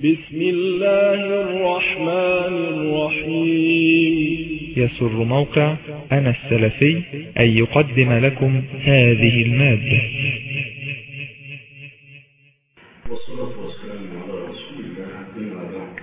بسم الله الرحمن الرحيم يسر موقع أنا السلفي أن يقدم لكم هذه المادة والصلاة والسلام على رسول الله أما بعد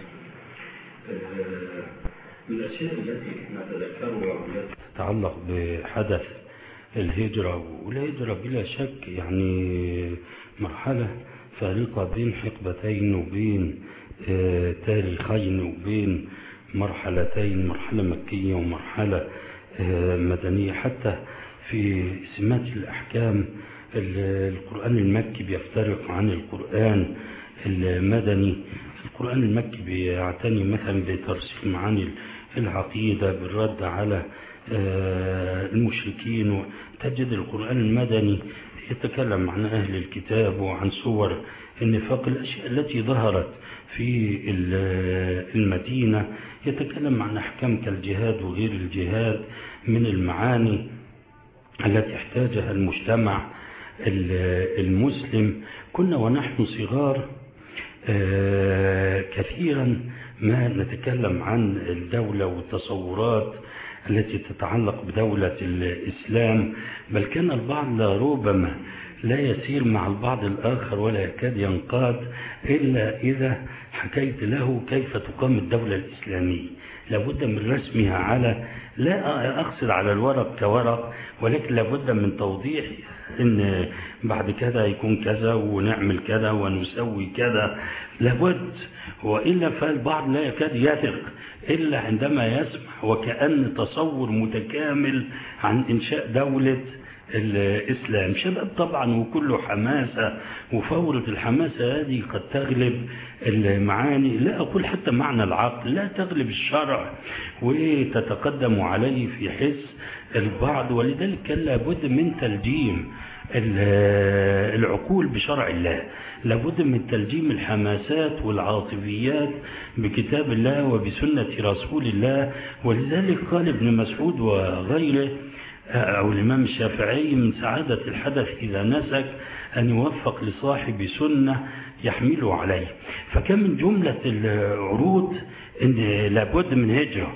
آه، من الأشياء التي نتذكرها والتي تتعلق بحدث الهجرة والهجرة بلا شك يعني مرحلة فارقة بين حقبتين وبين آه، تاريخين وبين مرحلتين مرحلة مكية ومرحلة آه، مدنية حتى في سمات الأحكام ال- القرآن المكي بيفترق عن القرآن المدني القرآن المكي بيعتني مثلا بترسيم معاني العقيدة بالرد على آه، المشركين تجد القرآن المدني يتكلم عن أهل الكتاب وعن صور النفاق الأشياء التي ظهرت في ال- المدينة يتكلم عن أحكام كالجهاد وغير الجهاد من المعاني التي احتاجها المجتمع ال- المسلم كنا ونحن صغار آه، كثيرا ما نتكلم عن الدولة والتصورات التي تتعلق بدولة الإسلام بل كان البعض ربما لا يسير مع البعض الآخر ولا يكاد ينقاد إلا إذا حكيت له كيف تقام الدولة الإسلامية لابد من رسمها على لا أقصد على الورق كورق ولكن لابد من توضيح ان بعد كذا يكون كذا ونعمل كذا ونسوي كذا لابد وإلا فالبعض لا يكاد يثق إلا عندما يسمع وكأن تصور متكامل عن إنشاء دولة الإسلام شباب طبعا وكله حماسة وفورة الحماسة هذه قد تغلب المعاني لا أقول حتى معنى العقل لا تغلب الشرع وتتقدم عليه في حس البعض ولذلك كان لابد من تلجيم العقول بشرع الله لابد من تلجيم الحماسات والعاطفيات بكتاب الله وبسنة رسول الله ولذلك قال ابن مسعود وغيره أو الإمام الشافعي من سعادة الحدث إذا نسك أن يوفق لصاحب سنة يحمله عليه فكان من جملة العروض أن لابد من هجرة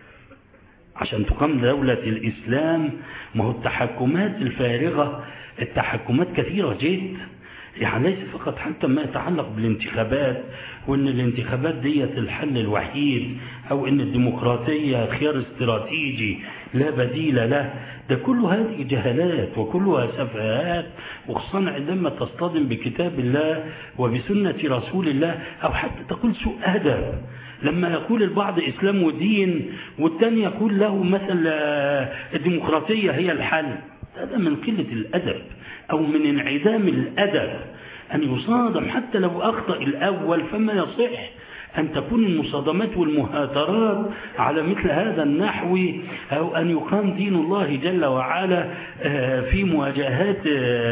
عشان تقام دولة الإسلام ما هو التحكمات الفارغة التحكمات كثيرة جدا يعني ليس فقط حتى ما يتعلق بالانتخابات وان الانتخابات ديت الحل الوحيد او ان الديمقراطية خيار استراتيجي لا بديل له ده كل هذه جهالات وكلها سفهات وخصوصا عندما تصطدم بكتاب الله وبسنة رسول الله او حتى تقول سوء ادب لما يقول البعض اسلام ودين والثاني يقول له مثل الديمقراطية هي الحل هذا من قلة الادب أو من انعدام الأدب أن يصادم حتى لو أخطأ الأول فما يصح أن تكون المصادمات والمهاترات على مثل هذا النحو أو أن يقام دين الله جل وعلا في مواجهات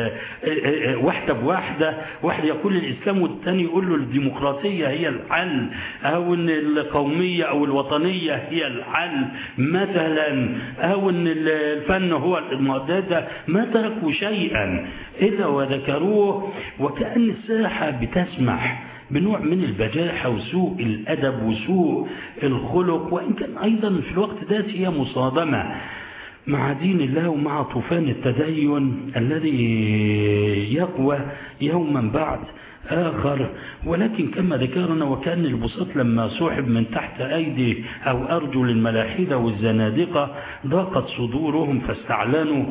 واحدة بواحدة واحد يقول الإسلام والثاني يقول له الديمقراطية هي الحل أو أن القومية أو الوطنية هي الحل مثلا أو أن الفن هو المعددة ما تركوا شيئا إذا وذكروه وكأن الساحة بتسمح بنوع من البجاحة وسوء الأدب وسوء الخلق وإن كان أيضا في الوقت ذات هي مصادمة مع دين الله ومع طوفان التدين الذي يقوى يوما بعد آخر ولكن كما ذكرنا وكان البساط لما سحب من تحت أيدي أو أرجل الملاحدة والزنادقة ضاقت صدورهم فاستعلنوا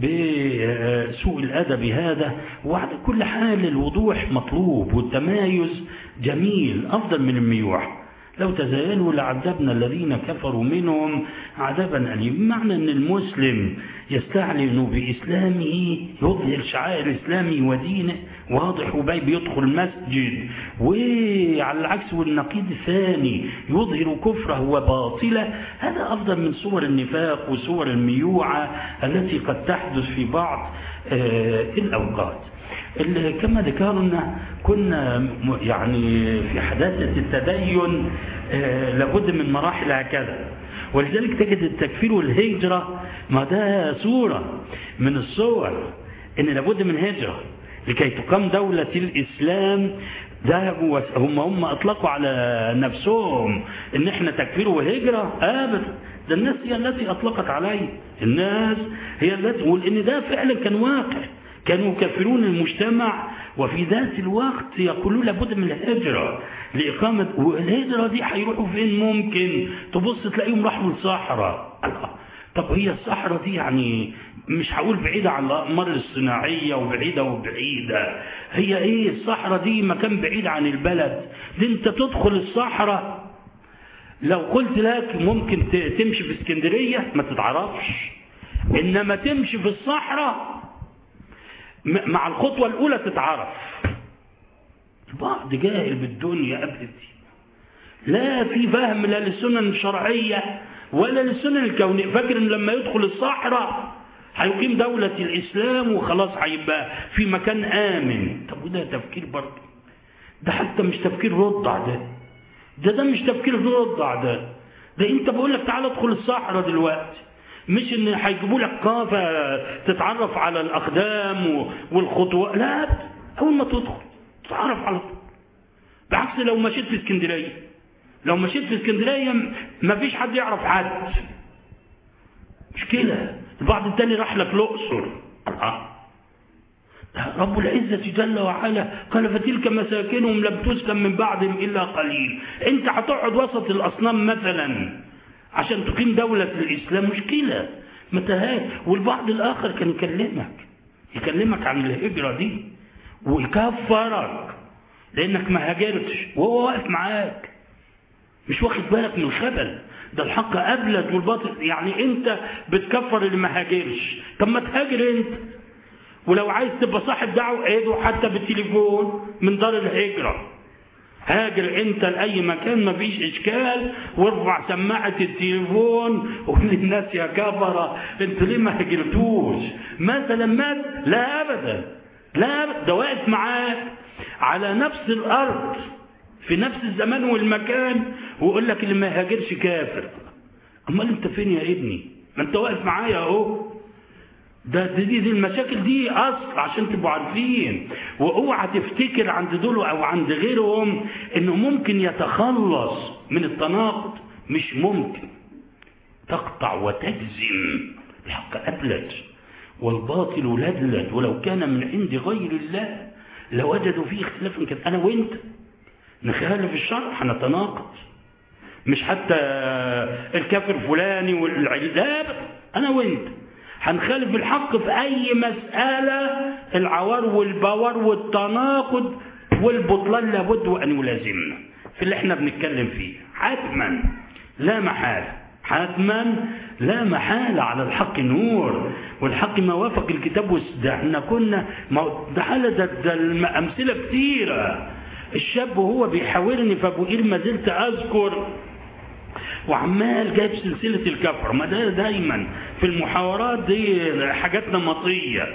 بسوء الأدب هذا وعلى كل حال الوضوح مطلوب والتمايز جميل أفضل من الميوح لو تزايلوا لعذبنا الذين كفروا منهم عذابا أليم بمعنى أن المسلم يستعلن بإسلامه يظهر شعائر إسلامه ودينه واضح وباي بيدخل مسجد وعلى العكس والنقيض الثاني يظهر كفره وباطله هذا أفضل من صور النفاق وصور الميوعة التي قد تحدث في بعض الأوقات كما ذكرنا كنا يعني في حداثة التدين لابد من مراحل هكذا ولذلك تجد التكفير والهجرة ما ده صورة من الصور ان لابد من هجرة لكي تقام دولة الإسلام ذهبوا وس- هم هم اطلقوا على نفسهم ان احنا تكفير وهجره ابدا ده الناس هي التي اطلقت عليه الناس هي التي ولان ده فعلا كان واقع كانوا يكفرون المجتمع وفي ذات الوقت يقولون لابد من الهجرة لإقامة والهجرة دي هيروحوا فين ممكن تبص تلاقيهم راحوا الصحراء الله. طب هي الصحراء دي يعني مش هقول بعيدة عن الأقمار الصناعية وبعيدة وبعيدة هي ايه الصحراء دي مكان بعيد عن البلد دي انت تدخل الصحراء لو قلت لك ممكن ت- تمشي في اسكندرية ما تتعرفش انما تمشي في الصحراء م- مع الخطوة الأولى تتعرف البعض جاهل بالدنيا أبدا لا في فهم لا للسنن الشرعية ولا للسنن الكونية فاكر ان لما يدخل الصحراء هيقيم دولة الإسلام وخلاص هيبقى في مكان آمن طب وده تفكير برضه ده حتى مش تفكير رضع ده ده ده مش تفكير رضع ده ده انت بقول لك تعالى ادخل الصحراء دلوقتي مش ان هيجيبوا لك كافة تتعرف على الأقدام و- والخطوات لا أول ما تدخل تتعرف على طول بعكس لو مشيت في اسكندرية لو مشيت في اسكندرية ما فيش حد يعرف حد مش كده البعض التاني راح لك الأقصر الله ده رب العزة جل وعلا قال فتلك مساكنهم لم تسكن من بعدهم إلا قليل انت هتقعد وسط الأصنام مثلا عشان تقيم دولة الإسلام مشكلة متهات والبعض الآخر كان يكلمك يكلمك عن الهجرة دي ويكفرك لأنك ما هاجرتش وهو واقف معاك مش واخد بالك من الخبل ده الحق أبلد والباطل يعني أنت بتكفر اللي ما هاجرش طب ما تهاجر أنت ولو عايز تبقى صاحب دعوة ادعو حتى بالتليفون من دار الهجرة هاجر انت لأي مكان ما فيش اشكال وارفع سماعة التليفون وقول للناس يا كفرة انتوا ليه ما هاجرتوش مثلا مات لا ابدا لا أبداً. ده واقف معاك على نفس الارض في نفس الزمان والمكان ويقول لك اللي ما هاجرش كافر امال انت فين يا ابني ما انت واقف معايا اهو ده دي, دي, دي المشاكل دي اصل عشان تبقوا عارفين واوعى تفتكر عند دول او عند غيرهم انه ممكن يتخلص من التناقض مش ممكن تقطع وتجزم الحق ابلج والباطل لدلد ولو كان من عند غير الله لوجدوا فيه اختلافا كثيرا انا وانت نخالف الشرع هنتناقض مش حتى الكافر فلاني والعلاب انا وانت هنخالف الحق في اي مسألة العوار والبوار والتناقض والبطلان لابد ان يلازمنا في اللي احنا بنتكلم فيه حتما لا محالة حتما لا محالة على الحق نور والحق ما وافق الكتاب والس- ده احنا كنا ما- ده حالة ده, ده الم- امثلة كتيرة الشاب وهو بيحاورني فابو قير ما زلت اذكر وعمال جايب سلسلة الكفر ما ده دايما في المحاورات دي حاجات نمطية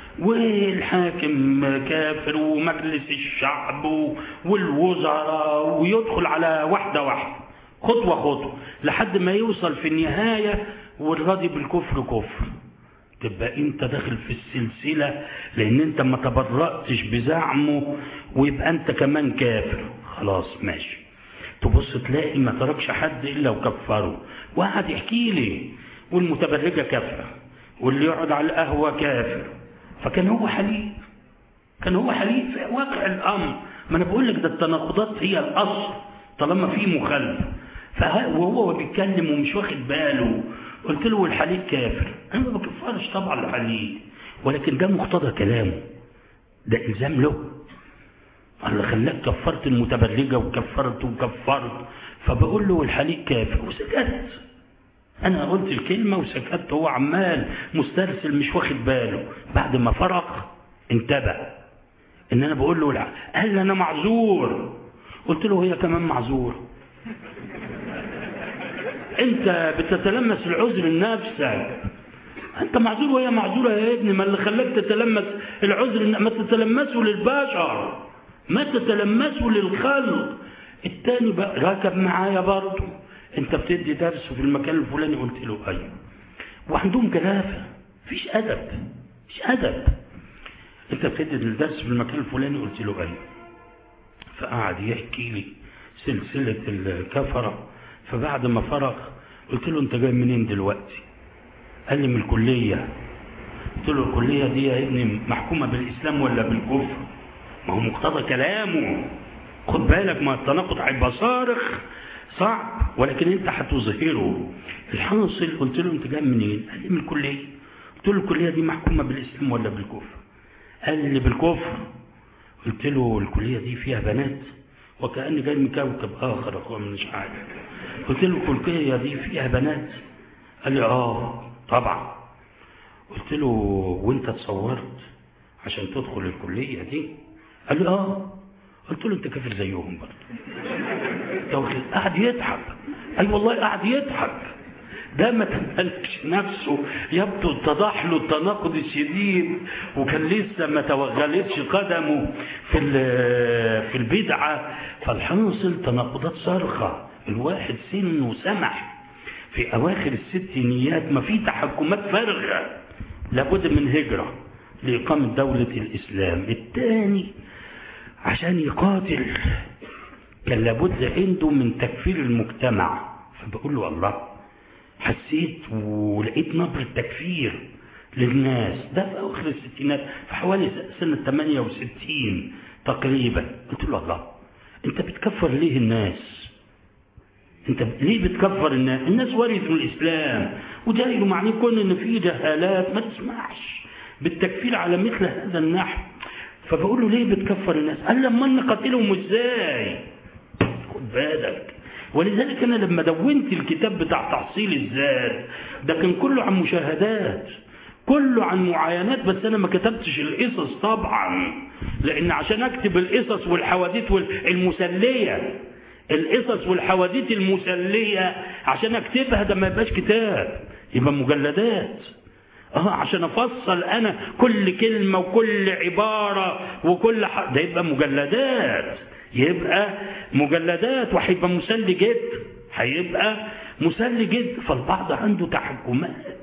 والحاكم كافر ومجلس الشعب و- والوزراء ويدخل على واحدة واحدة خطوة خطوة لحد ما يوصل في النهاية والراضي بالكفر كفر تبقى انت داخل في السلسلة لان انت ما تبرأتش بزعمه ويبقى انت كمان كافر خلاص ماشي تبص تلاقي ما تركش حد الا وكفره وقعد يحكي لي والمتبرجة كافرة واللي يقعد على القهوة كافر فكان هو حليف كان هو حليف في واقع الامر ما انا بقول لك ده التناقضات هي الاصل طالما في مخالفه فه- وهو بيتكلم ومش واخد باله قلت له والحليف كافر انا ما بكفرش طبعا الحليف ولكن ده مقتضى كلامه ده الزام له الله خلاك كفرت المتبرجه وكفرت وكفرت فبقول له والحليف كافر وسكت انا قلت الكلمه وسكت هو عمال مسترسل مش واخد باله بعد ما فرق انتبه ان انا بقول له الع- قال لي انا معذور قلت له هي كمان معذور انت بتتلمس العذر لنفسك انت معذور وهي معذوره يا ابني ما اللي خلاك تتلمس العذر ما تتلمسه للبشر ما تتلمسه للخلق التاني بقى راكب معايا برضه انت بتدي درس في المكان الفلاني قلت له ايوه وعندهم جلافه مفيش ادب مفيش ادب انت بتدي الدرس في المكان الفلاني قلت له ايوه فقعد يحكي لي سلسلة الكفرة فبعد ما فرغ قلت له انت جاي منين دلوقتي قال لي من الكلية قلت له الكلية دي يا ابني محكومة بالإسلام ولا بالكفر ما هو مقتضى كلامه خد بالك ما التناقض هيبقى صارخ صعب ولكن انت هتظهره الحاصل قلت له انت جاي منين قال لي من الكلية قلت له الكلية دي محكومة بالإسلام ولا بالكفر قال لي بالكفر قلت له الكلية دي فيها بنات وكأني جاي من كوكب آخر أخوة مش عارف قلت له الكلية دي فيها بنات قال لي آه طبعا قلت له وانت تصورت عشان تدخل الكلية دي قال لي آه قلت له انت كافر زيهم برضه قعد يضحك اي والله قعد يضحك ده ما تملكش نفسه يبدو اتضح له التناقض الشديد وكان لسه ما توغلتش قدمه في في البدعه فالحاصل تناقضات صارخه الواحد سنه سمح في اواخر الستينيات ما في تحكمات فارغه لابد من هجره لاقامه دوله الاسلام الثاني عشان يقاتل كان لابد عنده من تكفير المجتمع فبقول له الله حسيت ولقيت نبرة تكفير للناس ده في أواخر الستينات في حوالي سنة 68 تقريبا قلت له الله أنت بتكفر ليه الناس أنت ليه بتكفر الناس الناس ورثوا الإسلام وجايلوا معني كون إن في جهالات ما تسمعش بالتكفير على مثل هذا النحو فبقول له ليه بتكفر الناس قال لما نقاتلهم ازاي خد بالك ولذلك انا لما دونت الكتاب بتاع تحصيل الذات ده كان كله عن مشاهدات كله عن معاينات بس انا ما كتبتش القصص طبعا لان عشان اكتب القصص والحواديت المسليه القصص والحواديت المسليه عشان اكتبها ده ما يبقاش كتاب يبقى مجلدات اه عشان افصل انا كل كلمه وكل عباره وكل ح... ده يبقى مجلدات يبقى مجلدات وهيبقى مسلي جدا هيبقى مسلي جدا فالبعض عنده تحكمات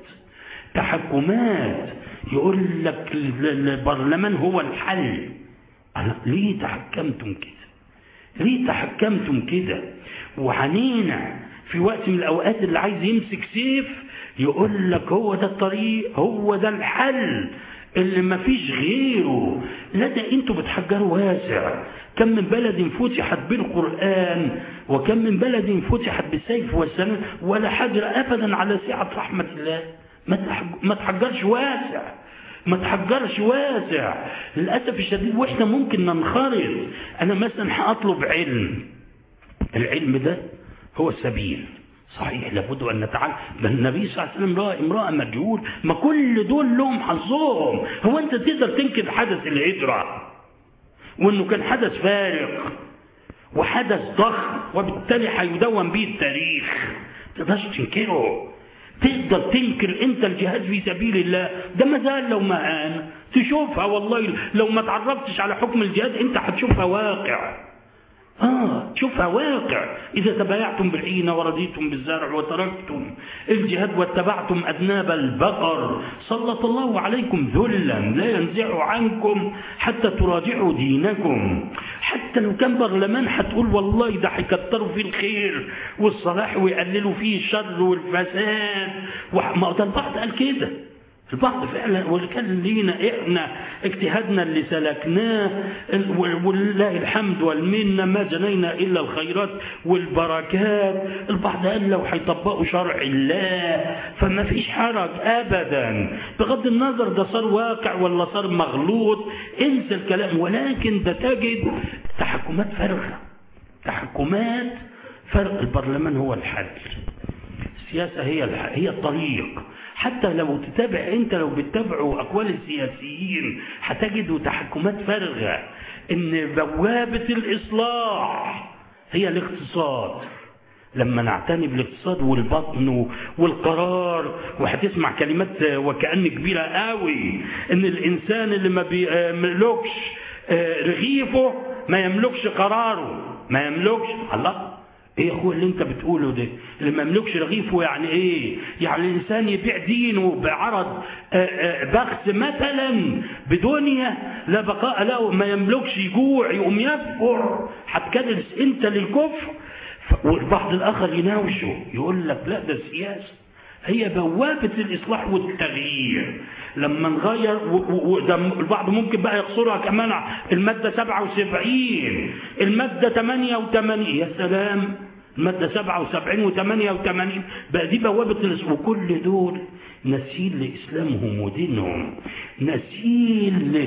تحكمات يقول لك البرلمان هو الحل أنا ليه تحكمتم كده ليه تحكمتم كده وعنينا في وقت من الاوقات اللي عايز يمسك سيف يقول لك هو ده الطريق هو ده الحل اللي ما فيش غيره لا ده انتوا بتحجروا واسع كم من بلد فتحت بالقرآن وكم من بلد فتحت بالسيف والسنة ولا حجر أبدا على سعة رحمة الله ما تحجرش واسع ما تحجرش واسع للأسف الشديد وإحنا ممكن ننخرط أنا مثلا هأطلب علم العلم ده هو السبيل صحيح لابد ان نتعلم ده النبي صلى الله عليه وسلم راى امراه مجهول ما كل دول لهم حظهم هو انت تقدر تنكر حدث الهجره وانه كان حدث فارق وحدث ضخم وبالتالي هيدون به التاريخ ما تقدرش تنكره تقدر تنكر انت الجهاد في سبيل الله ده ما زال لو ما انا تشوفها والله لو ما تعرفتش على حكم الجهاد انت هتشوفها واقع آه شوفها واقع إذا تبايعتم بالعينة ورضيتم بالزرع وتركتم الجهاد واتبعتم أذناب البقر سلط الله عليكم ذلا لا ينزع عنكم حتى تراجعوا دينكم حتى لو كان برلمان هتقول والله ده هيكتروا فيه الخير والصلاح ويقللوا فيه الشر والفساد ما ده البعض قال كده البعض فعلا وكان لينا احنا اجتهادنا اللي سلكناه ولله الحمد والمنه ما جنينا الا الخيرات والبركات البعض قال لو هيطبقوا شرع الله فما فيش حرج ابدا بغض النظر ده صار واقع ولا صار مغلوط انسى الكلام ولكن ده تجد تحكمات فارغه تحكمات فرق البرلمان هو الحل السياسه هي الحل. هي الطريق حتى لو تتابع انت لو بتتابعوا اقوال السياسيين هتجدوا تحكمات فارغه ان بوابه الاصلاح هي الاقتصاد لما نعتني بالاقتصاد والبطن والقرار وهتسمع كلمات وكأن كبيرة قوي ان الانسان اللي ما بيملكش رغيفه ما يملكش قراره ما يملكش الله ايه يا اخويا اللي انت بتقوله ده اللي ما يملكش رغيفه يعني ايه يعني الانسان يبيع دينه بعرض بخس مثلا بدنيا لا بقاء له ما يملكش يجوع يقوم يكفر هتكرس انت للكفر والبعض الاخر يناوشه يقول لك لا ده سياسه هي بوابة الإصلاح والتغيير لما نغير وده البعض ممكن بقى يقصرها كمان المادة 77 المادة 88 يا سلام المادة 77 و88 بقى دي بوابة الإصلاح وكل دول نسيل لإسلامهم ودينهم نسيل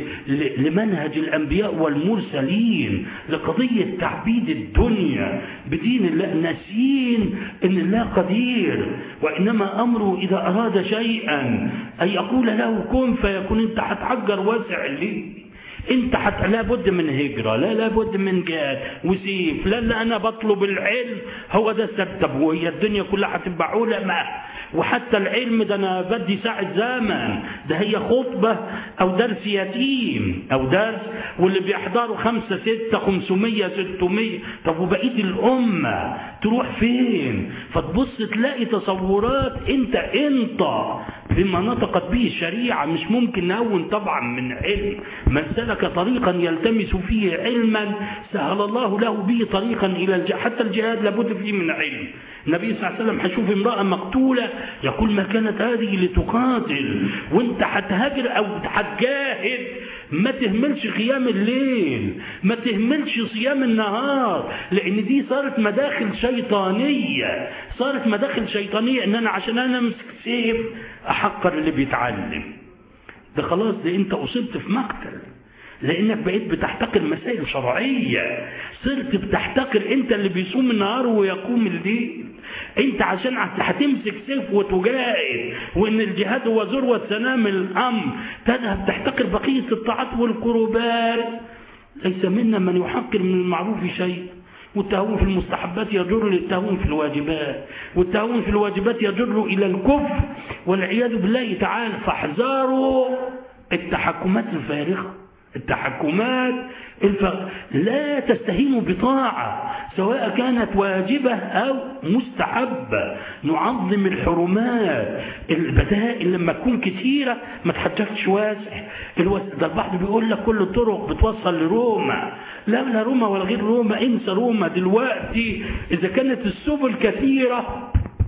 لمنهج الأنبياء والمرسلين لقضية تعبيد الدنيا بدين الله نسين إن الله قدير وإنما أمره إذا أراد شيئا أن يقول له كن فيكون أنت هتحجر واسع ليه انت حتى لابد من هجرة لا لابد من جهاد وسيف لا لا انا بطلب العلم هو ده السبب طب وهي الدنيا كلها هتبقى علماء وحتى العلم ده انا بدي ساعة زمن ده هي خطبة او درس يتيم او درس واللي بيحضروا خمسة ستة خمسمية ستمية طب وبقية الامة تروح فين فتبص تلاقي تصورات انت انت بما نطقت به الشريعة مش ممكن نهون طبعا من علم من سلك طريقا يلتمس فيه علما سهل الله له به طريقا إلى الجهاد حتى الجهاد لابد فيه من علم النبي صلى الله عليه وسلم هيشوف امرأة مقتولة يقول ما كانت هذه لتقاتل وانت هتهاجر او هتجاهد ما تهملش قيام الليل ما تهملش صيام النهار لان دي صارت مداخل شيطانية صارت مداخل شيطانية ان انا عشان انا امسك سيف احقر اللي بيتعلم ده خلاص ده انت اصبت في مقتل لانك بقيت بتحتقر مسائل شرعية صرت بتحتقر انت اللي بيصوم النهار ويقوم الليل انت عشان هتمسك سيف وتجاهد وان الجهاد هو ذروة سنام الامر تذهب تحتقر بقية الطاعات والقربات ليس منا من يحقر من المعروف شيء والتهاون في المستحبات يجر للتهاون في الواجبات والتهاون في الواجبات يجر إلى الكفر والعياذ بالله تعالى فاحذروا التحكمات الفارغة التحكمات الف... لا تستهينوا بطاعة سواء كانت واجبة أو مستحبة نعظم الحرمات البدائل لما تكون كثيرة ما تحجرش واسع الوس... ده البعض بيقول لك كل الطرق بتوصل لروما لا لا روما ولا غير روما انسى روما دلوقتي إذا كانت السبل كثيرة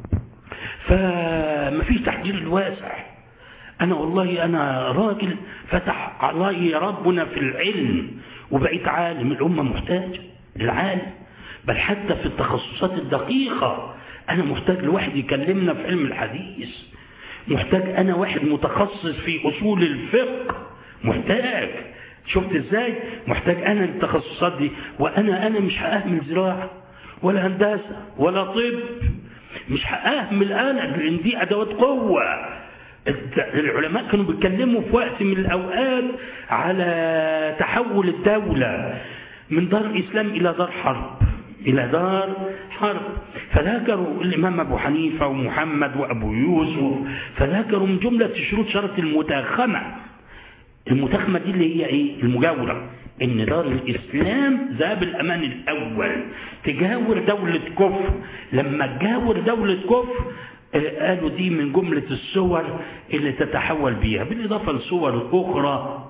فما فيش تحجير الواسع أنا والله أنا راجل فتح علي ربنا في العلم وبقيت عالم الأمة محتاج للعالم بل حتى في التخصصات الدقيقة أنا محتاج لواحد يكلمنا في علم الحديث محتاج أنا واحد متخصص في أصول الفقه محتاج شفت ازاي محتاج أنا التخصصات دي وأنا أنا مش هأهمل زراعة ولا هندسة ولا طب مش هأهمل أنا لأن دي أدوات قوة العلماء كانوا بيتكلموا في وقت من الأوقات على تحول الدولة من دار إسلام إلى دار حرب إلى دار حرب فذكروا الإمام أبو حنيفة ومحمد وأبو يوسف فذكروا من جملة شروط شرط المتاخمة المتاخمة دي اللي هي إيه المجاورة إن دار الإسلام ذهب الأمان الأول تجاور دولة كفر لما تجاور دولة كفر قالوا دي من جملة الصور اللي تتحول بيها بالإضافة لصور أخرى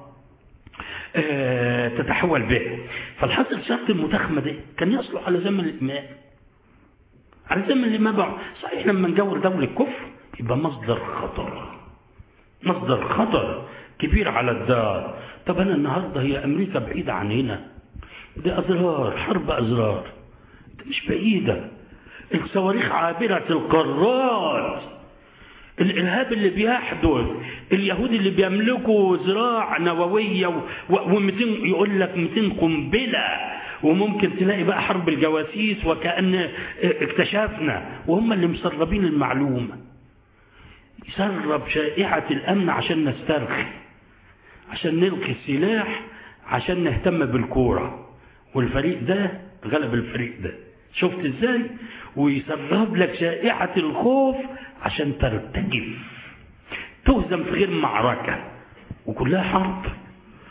تتحول بها فالحاصل شرط المتاخمة ده كان يصلح على زمن الإمام على زمن الإمام صحيح لما نجور دولة كفر يبقى مصدر خطر مصدر خطر كبير على الدار طب أنا النهاردة هي أمريكا بعيدة عننا دي أزرار حرب أزرار مش بعيدة الصواريخ عابرة القارات الإرهاب اللي بيحدث اليهود اللي بيملكوا زراع نووية و200 يقول لك 200 قنبلة وممكن تلاقي بقى حرب الجواسيس وكأن اكتشفنا وهم اللي مسربين المعلومة يسرب شائعة الأمن عشان نسترخي عشان نلقي السلاح عشان نهتم بالكورة والفريق ده غلب الفريق ده شفت ازاي ويسرب لك شائعة الخوف عشان ترتجف تهزم في غير معركة وكلها حرب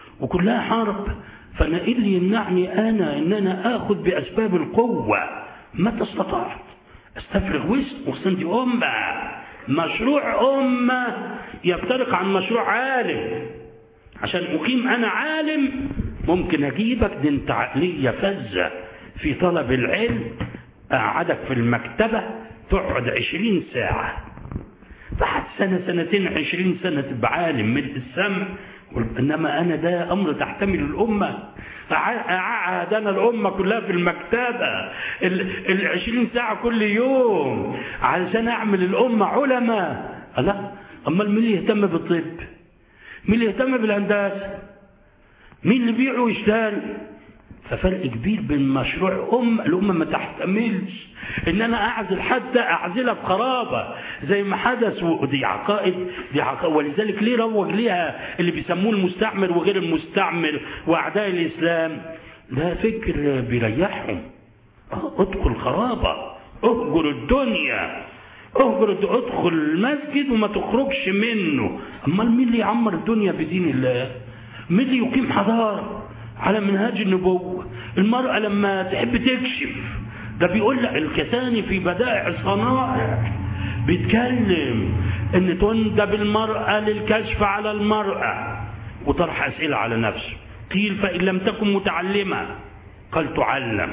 وكلها حرب فانا ايه اللي يمنعني انا ان انا اخذ باسباب القوة متى استطعت استفرغ وسط وسط دي أمة مشروع أمة يفترق عن مشروع عالم عشان أقيم أنا عالم ممكن أجيبك دي أنت عقلية فزة في طلب العلم أقعدك في المكتبة تقعد عشرين ساعة بعد سنة سنتين عشرين سنة تبقى عالم من السمع إنما أنا ده أمر تحتمل الأمة أقعد أنا الأمة كلها في المكتبة العشرين ساعة كل يوم علشان أعمل الأمة علماء لا أمال مين اللي يهتم بالطب مين اللي يهتم بالهندسة مين اللي بيع ويشتري ففرق كبير بين مشروع أم الأمة ما تحتملش إن أنا أعزل حتى أعزلها بخرابة زي ما حدث ودي عقائد دي عقائد ولذلك ليه روج ليها اللي بيسموه المستعمر وغير المستعمر وأعداء الإسلام ده فكر بيريحهم ادخل خرابة اهجر الدنيا اهجر ادخل المسجد وما تخرجش منه امال مين اللي يعمر الدنيا بدين الله مين اللي يقيم حضاره على منهاج النبوة المرأة لما تحب تكشف ده بيقول لك الكساني في بدائع الصنائع بيتكلم ان تندب المرأة للكشف على المرأة وطرح أسئلة على نفسه قيل فإن لم تكن متعلمة قال تعلم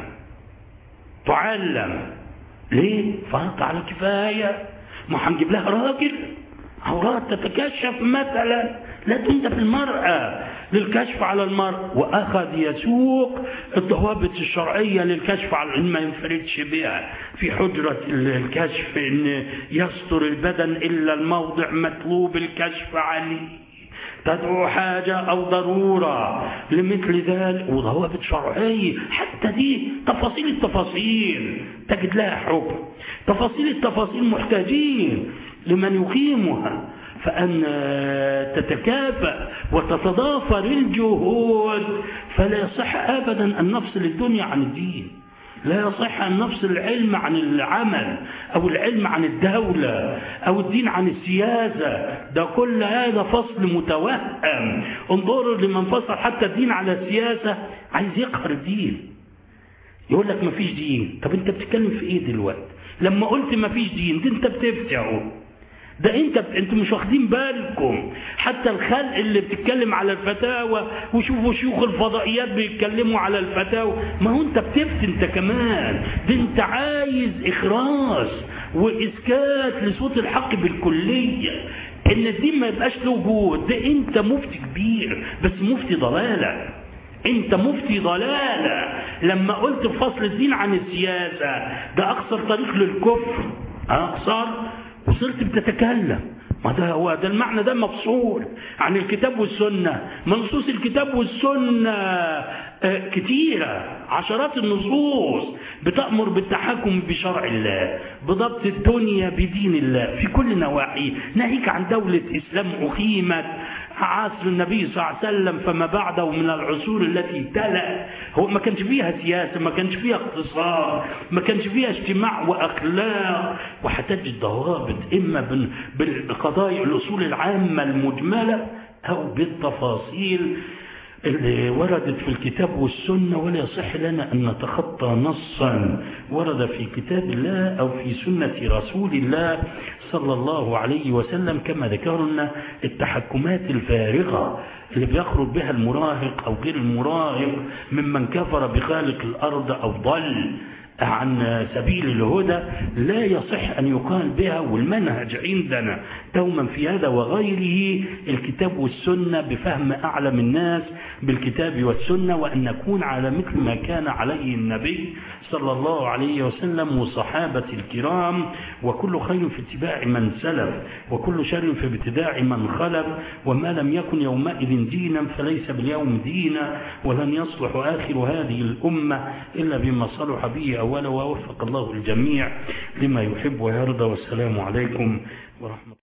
تعلم ليه فرض على كفاية ما هنجيب لها راجل عورات تتكشف مثلا لا تندب المرأة للكشف على المرء وأخذ يسوق الضوابط الشرعية للكشف على إن ما ينفردش بها في حجرة الكشف إن يستر البدن إلا الموضع مطلوب الكشف عليه تدعو حاجة أو ضرورة لمثل ذلك وضوابط شرعية حتى دي تفاصيل التفاصيل تجد لها حكم تفاصيل التفاصيل محتاجين لمن يقيمها فأن تتكافأ وتتضافر الجهود فلا يصح أبدا أن نفصل الدنيا عن الدين لا يصح أن نفصل العلم عن العمل أو العلم عن الدولة أو الدين عن السياسة ده كل هذا فصل متوهم انظروا لمن فصل حتى الدين على السياسة عايز يقهر الدين يقول لك مفيش دين طب انت بتتكلم في ايه دلوقتي لما قلت مفيش دين دي انت بتفتي اهو ده انت انتوا مش واخدين بالكم حتى الخلق اللي بتتكلم على الفتاوى وشوفوا شيوخ الفضائيات بيتكلموا على الفتاوى ما هو انت بتفتي انت كمان ده انت عايز اخراس واسكات لصوت الحق بالكليه ان الدين ما يبقاش له وجود ده انت مفتي كبير بس مفتي ضلاله انت مفتي ضلاله لما قلت فصل الدين عن السياسه ده اقصر طريق للكفر اقصر وصرت بتتكلم ما ده هو ده المعنى ده مفصول عن الكتاب والسنة منصوص الكتاب والسنة كتيرة عشرات النصوص بتأمر بالتحكم بشرع الله بضبط الدنيا بدين الله في كل نواحي ناهيك عن دولة إسلام أقيمت عصر النبي صلى الله عليه وسلم فما بعده من العصور التي تلا هو ما كانش فيها سياسة ما كانش فيها اقتصاد ما كانش فيها اجتماع وأخلاق وهتجد ضوابط إما بالقضايا الأصول العامة المجملة أو بالتفاصيل اللي وردت في الكتاب والسنة ولا يصح لنا أن نتخطى نصا ورد في كتاب الله أو في سنة رسول الله صلى الله عليه وسلم كما ذكرنا التحكمات الفارغة اللي بيخرج بها المراهق أو غير المراهق ممن كفر بخالق الأرض أو ضل عن سبيل الهدى لا يصح أن يقال بها والمنهج عندنا دوما في هذا وغيره الكتاب والسنة بفهم أعلم الناس بالكتاب والسنة وأن نكون على مثل ما كان عليه النبي صلى الله عليه وسلم والصحابة الكرام وكل خير في اتباع من سلف وكل شر في ابتداع من خلف وما لم يكن يومئذ دينا فليس باليوم دينا ولن يصلح آخر هذه الأمة إلا بما صلح به أولا ووفق الله الجميع لما يحب ويرضى والسلام عليكم ورحمة